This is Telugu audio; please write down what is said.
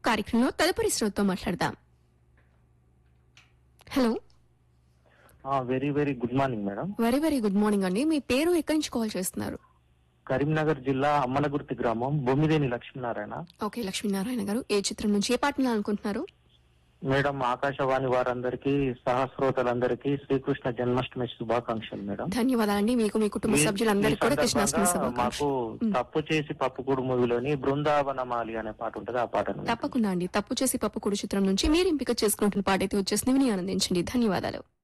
కార్యక్రమంలో తదుపరి శ్రోతతో మాట్లాడదాం hello very very good morning madam very very good morning అండి మీ పేరు ఎక్కడి నుంచి కాల్ చేస్తున్నారు కరీంనగర్ జిల్లా అమ్మనగుర్తి గ్రామం బొమ్మిదేని లక్ష్మీనారాయణ ఓకే లక్ష్మీనారాయణ గారు ఏ చిత్రం నుంచి ఏ పాటను అనుకుంటున్నారు మేడం ఆకాశవాణి వారందరికీ సహస్రోతలందరికీ శ్రీకృష్ణ జన్మాష్టమి శుభాకాంక్షలు మేడం ధన్యవాదాలండి మీకు మీ కుటుంబ ఈ- సభ్యులందరికీ ఈ కూడా కృష్ణాష్టమి సందర్భంగా శుభాకాంక్షలు మాకు తప్పు చేసి పప్పుకూడు మూవీలోని బృందావనమాలి అనే పాట ఉంటుంది ఆ పాటను తప్పకుండా అండి తప్పు చేసి పప్పు కుడి చిత్రం నుంచి మీరు ఎంపిక చేసుకుంటున్న పాట అయితే వచ్చేసి విని ఆనందించండి ధన్యవాదాలు